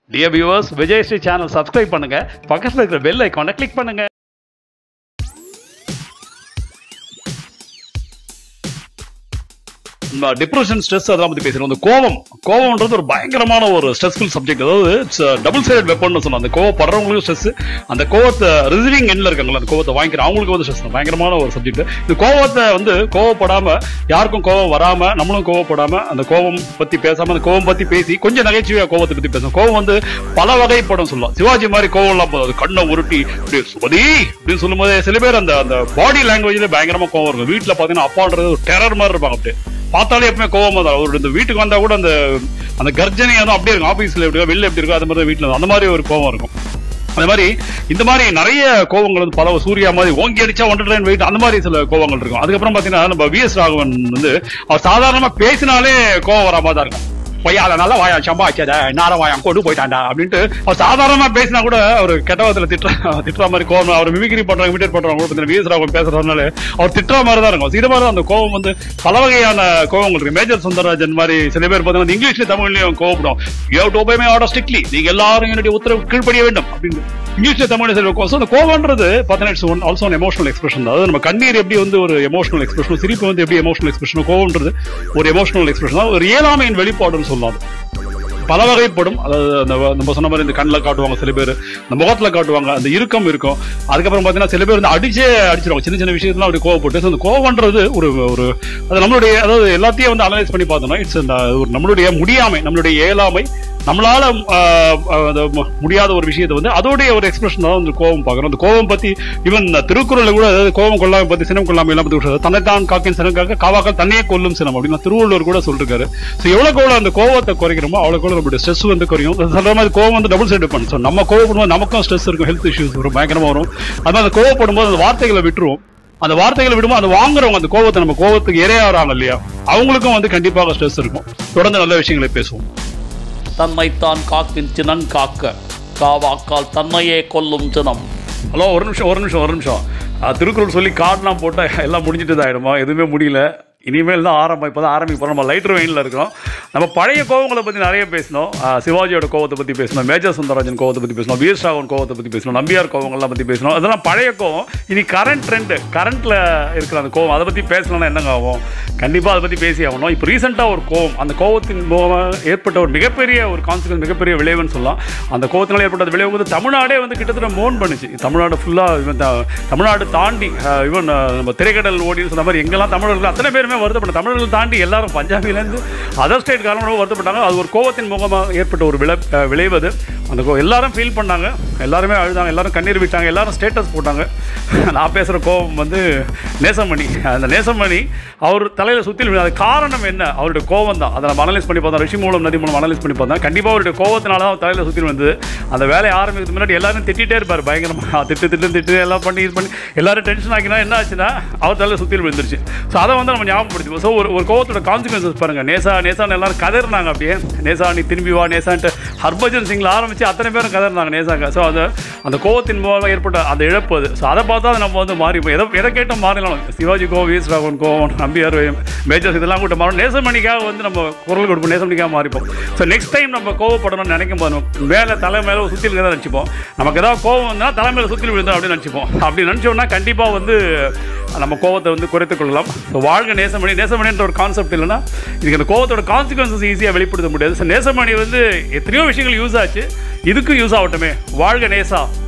Dear viewers Vijayasree channel subscribe பண்ணுங்க பக்கத்தில் இருக்கிற பெல் ஐக்கானை கிளிக் பண்ணுங்க டிப்ரெஷன் ஸ்ட்ரெஸ் அதெல்லாம் பத்தி பேசுறோம் அந்த கோவம் கோவம்ன்றது ஒரு பயங்கரமான ஒரு ஸ்ட்ரெஸ்ஃபுல் சப்ஜெக்ட் அதாவது டபுள் சைடட் வெப்பன் சொல்லலாம் அந்த கோவப்படுறவங்களுக்கும் ஸ்ட்ரெஸ் அந்த கோவத்தை ரிசீவிங் எண்ட்ல இருக்காங்களா அந்த கோவத்தை வாங்கிக்கிற அவங்களுக்கு வந்து ஸ்ட்ரெஸ் பயங்கரமான ஒரு சப்ஜெக்ட் இந்த கோவத்தை வந்து கோவப்படாம யாருக்கும் கோவம் வராம நம்மளும் கோவப்படாம அந்த கோவம் பத்தி பேசாம அந்த கோவம் பத்தி பேசி கொஞ்சம் நகைச்சுவையா கோவத்தை பத்தி பேசணும் கோவம் வந்து பல வகைப்படும் சொல்லலாம் சிவாஜி மாதிரி கோவம் எல்லாம் போதாது கண்ணை உருட்டி அப்படியே சுமதி அப்படின்னு சொல்லும்போது சில பேர் அந்த அந்த பாடி லாங்குவேஜ்ல பயங்கரமா கோவம் இருக்கும் வீட்டுல பாத்தீங்கன்னா அப்பான்றது ஒரு டெரர் மாதிரி இருப்பாங்க அப்படியே பார்த்தாலே எப்பவுமே கோவமா தான் ஒரு இந்த வீட்டுக்கு வந்தா கூட அந்த அந்த கர்ஜனை வந்து அப்படியே இருக்கும் ஆபீஸ்ல எப்படி இருக்கோ, வெளில எப்படி இருக்கோ அது மாதிரி தான் வீட்டுல அந்த மாதிரி ஒரு கோவம் இருக்கும் அந்த மாதிரி இந்த மாதிரி நிறைய கோவங்கள் வந்து பல சூர்யா மாதிரி ஓங்கி அடிச்சா ஒன்றரை ட்ரெயின் வெயிட் அந்த மாதிரி சில கோவங்கள் இருக்கும் அதுக்கப்புறம் பாத்தீங்கன்னா நம்ம வி எஸ் ராகவன் வந்து அவர் சாதாரணமா பேசினாலே கோவம் வர மாதிரி தான் இருக்கும் பொய்யால நல்ல வாயா சம்பாச்சத நார வாயா கொண்டு போயிட்டாண்டா அப்படின்ட்டு அவர் சாதாரணமா பேசினா கூட அவர் கெட்டவத்துல திட்டுற திட்டுற மாதிரி கோவம் அவர் மிமிக்ரி பண்றவங்க இமிடேட் பண்றவங்க கூட வி எஸ் ராகவன் பேசுறதுனால அவர் திட்டுற மாதிரி தான் இருக்கும் இது மாதிரி தான் அந்த கோவம் வந்து பல வகையான கோவங்கள் இருக்கு மேஜர் சுந்தரராஜன் மாதிரி சில பேர் பார்த்தீங்கன்னா இங்கிலீஷ்ல தமிழ்லயும் கோவப்படும் you to obey my order strictly நீங்க எல்லாரும் என்னுடைய உத்தரவு கீழ்ப்படிய வேண்டும் அப்படின்னு இங்கிலீஷ்ல தமிழ்ல சில கோவம் So, அந்த கோவம்ன்றது பார்த்தீங்கன்னா இட்ஸ் ஆல்சோ எமோஷனல் எக்ஸ்பிரஷன் தான் அதாவது நம்ம கண்ணீர் எப்படி வந்து ஒரு எமோஷனல் எக்ஸ்பிரஷன் சிரிப்பு வந்து எப்படி எமோஷனல் எக்ஸ்பிரஷன் கோவம்ன்றது ஒரு எமோஷனல் எக்ஸ்பிரஷன் தான் ஒரு இயலாமையின் வெளிப்பாடுன்னு சொல்லலாம் பல வகைப்படும் அதாவது அந்த நம்ம சொன்ன மாதிரி இந்த கண்ணில் காட்டுவாங்க சில பேர் இந்த முகத்துல காட்டுவாங்க அந்த இறுக்கம் இருக்கும் அதுக்கப்புறம் பார்த்தீங்கன்னா சில பேர் வந்து அடிச்சே அடிச்சிருவாங்க சின்ன சின்ன விஷயத்துல அப்படி கோவப்பட்டு So, அந்த கோவம்ன்றது ஒரு ஒரு அது நம்மளுடைய அதாவது எல்லாத்தையும் வந்து அனலைஸ் பண்ணி பார்த்தோம்னா இட்ஸ் அந்த ஒரு நம்மளுடைய முடியாமை நம்மளுடைய இயலாமை நம்மளால ஆஹ், ஆஹ், அது மு- முடியாத ஒரு விஷயத்தை வந்து அதோடைய ஒரு எக்ஸ்பிரஷன் தான் வந்து கோவம் பார்க்கறோம் அந்த கோவம் பத்தி ஈவன் திருக்குறள்ல கூட அதாவது கோவம் கொள்ளாமை பத்தி சினம் கொள்ளாமை எல்லாம் பத்தி சொல்றாரு. தன்னைத்தான் காக்கின் சினம் காக்க காவாக்கள் தன்னையே கொல்லும் சினம் அப்படின்னு திருவள்ளுவர் கூட சொல்லிருக்காரு ஸோ எவ்வளவு எவ்வளவு அந்த கோவத்தை குறைக்கிறோமோ அவ்வளவு கூட நம்மளுடைய ஸ்ட்ரெஸ் வந்து குறையும் அது சொல்ற மாதிரி கோவம் வந்து டபுள் சைடு பண்ணும் ஸோ நம்ம கோவப்படும்போது நமக்கும் ஸ்ட்ரெஸ் இருக்கும் ஹெல்த் இஷ்யூஸ் வரும் பயங்கரமா வரும் அது மாதிரி அந்த கோவப்படும்போது அந்த வார்த்தைகளை விட்டுருவோம் அந்த வார்த்தைகளை விடும்போது அந்த வாங்குறவங்க அந்த கோவத்தை நம்ம கோவத்துக்கு இரையாறாங்க இல்லையா அவங்களுக்கும் வந்து கண்டிப்பாக ஸ்ட்ரெஸ் இருக்கும் தொடர்ந்து நல்ல விஷயங்களை பேசுவோம் தன்னைத்தான் காக்கின் சினங் காக்க காவாக்கால் தன்னையே கொல்லும் சினம் ஹலோ ஒரு நிமிஷம் ஒரு நிமிஷம் ஒரு நிமிஷம் அஹ், திருக்குறள் சொல்லி கார்டெலாம் போட்டால் எல்லாம் முடிஞ்சிட்டு ஆயிடுமா எதுவுமே முடியல இனிமேல் தான் ஆரம்பம் இப்போ தான் ஆரம்பிக்க போகிறோம் நம்ம லைட்டர் வெயினில் இருக்கிறோம் நம்ம பழைய கோவங்களை பற்றி நிறைய பேசினோம் அஹ், சிவாஜியோட கோவத்தை பற்றி பேசினோம் மேஜர் சுந்தரராஜன் கோவத்தை பற்றி பேசினோம் வீர் ராகவன் கோவத்தை பற்றி பேசினோம் நம்பியார் கோவங்கள்லாம் பற்றி பேசினோம் அதெல்லாம் பழைய கோவம் இனி கரண்ட் ட்ரெண்டு கரண்ட்டில் இருக்கிற அந்த கோவம் அதை பற்றி பேசணும்னா என்னங்க ஆகும் கண்டிப்பாக அதை பற்றி பேசி ஆகணும் இப்போ ரீசெண்டாக ஒரு கோவம் அந்த கோவத்தின் மூலமாக ஏற்பட்ட ஒரு மிகப்பெரிய ஒரு கான்சிக்வன்ஸ் மிகப்பெரிய விளைவுன்னு சொல்லலாம் அந்த கோவத்தினால ஏற்பட்ட விளைவு வந்து தமிழ்நாடே வந்து கிட்டத்தட்ட மோன் பண்ணுச்சு தமிழ்நாடு ஃபுல்லாக இவன் த- தமிழ்நாடு தாண்டி இவன் நம்ம திரைக்கடல் ஓடின்னு சொன்ன மாதிரி எங்கெல்லாம் தமிழர்கள் அத்தனை பேருமே வருத்தப்பட்ட தமிழர்கள் தாண்டி எல்லாரும் பஞ்சாபிலேருந்து அதர் ஸ்டேட் காரணமாக வருத்தப்பட்டாங்க அது ஒரு கோவத்தின் முகமாக ஏற்பட்ட ஒரு விளை அஹ் விளைவு அது அந்த கோ எல்லாரும் ஃபீல் பண்ணாங்க எல்லாருமே அழுதாங்க எல்லாரும் கண்ணீர் விட்டாங்க எல்லாரும் ஸ்டேட்டஸ் போட்டாங்க நான் பேசுகிற கோவம் வந்து நேசமணி அந்த நேசமணி அவர் தலையில் சுற்றி அது காரணம் என்ன அவருடைய கோவம் தான் அதை நம்ம அனலைஸ் பண்ணி பார்த்தோம் ரிஷி மூலம் நதி மூலம் அனலைஸ் பண்ணி பார்த்தோம் கண்டிப்பாக அவருடைய கோவத்தினால தான் அவர் தலையில் சுற்றி வந்தது அந்த வேலையை ஆரம்பிக்கிறதுக்கு முன்னாடி எல்லாரும் திட்டிகிட்டே இருப்பார் பயங்கரமாக திட்டு திட்டு திட்டு எல்லாம் பண்ணி இது பண்ணி எல்லாரும் டென்ஷன் ஆக்கினா என்ன ஆச்சுன்னா அவர் தலையில் சுற்றி விழுந்துருச்சு ஸோ அதை வந்து நம்ம ஞாபகப்படுத்தி ஸோ ஒரு ஒரு கோவத்தோட கான்சிக்வன்சஸ் பாருங்க நேசா நேசான்னு எல்லாரும் கதறினாங்க அப்படியே நேசா நீ திரும்பி வா நேசான்ட்டு ஹர்பஜன் சிங்கில் ஆரம்பித்து அத்தனை பேரும் கதறினாங்க நேசாங்க ஸோ அது அந்த கோவத்தின் மூலம் ஏற்பட்ட அந்த இழப்பு அது ஸோ அதை பார்த்தா அது நம்ம வந்து மாறி போய் எதை எதை கேட்டோம் மாறிடலாம் சிவாஜி கோவம் வீஸ் ராகவன் கோவம் நம்பியார் மேஜர்ஸ் இதெல்லாம் கூட மாறும் நேசமணிக்காக வந்து நம்ம குரல் கொடுப்போம் நேசமணிக்காக மாறிப்போம் ஸோ நெக்ஸ்ட் டைம் நம்ம கோவப்படணும்னு நினைக்கும் போது நம்ம மேலே தலை மேலே சுற்றி இருக்கிறதா நினச்சிப்போம் நமக்கு ஏதாவது கோவம் வந்தால் தலை மேலே சுற்றி விழுந்தோம் அப்படின்னு நினச்சிப்போம் அப்படி நினச்சோம்னா கண்டிப்பாக வந்து நம்ம கோவத்தை வந்து குறைத்துக் கொள்ளலாம் ஸோ வாழ்க நேசமணி நேசமணின்ற ஒரு கான்செப்ட் இல்லைன்னா இதுக்கு அந்த கோவத்தோட கான்சிக்வன்சஸ் ஈஸியாக வெளிப்படுத்த முடியாது ஸோ நேசமணி வந்து எத்தனையோ விஷயங்கள் யூஸ் ஆச்சு இதுக்கும் யூஸ் ஆகட்டுமே வாழ்க நேசா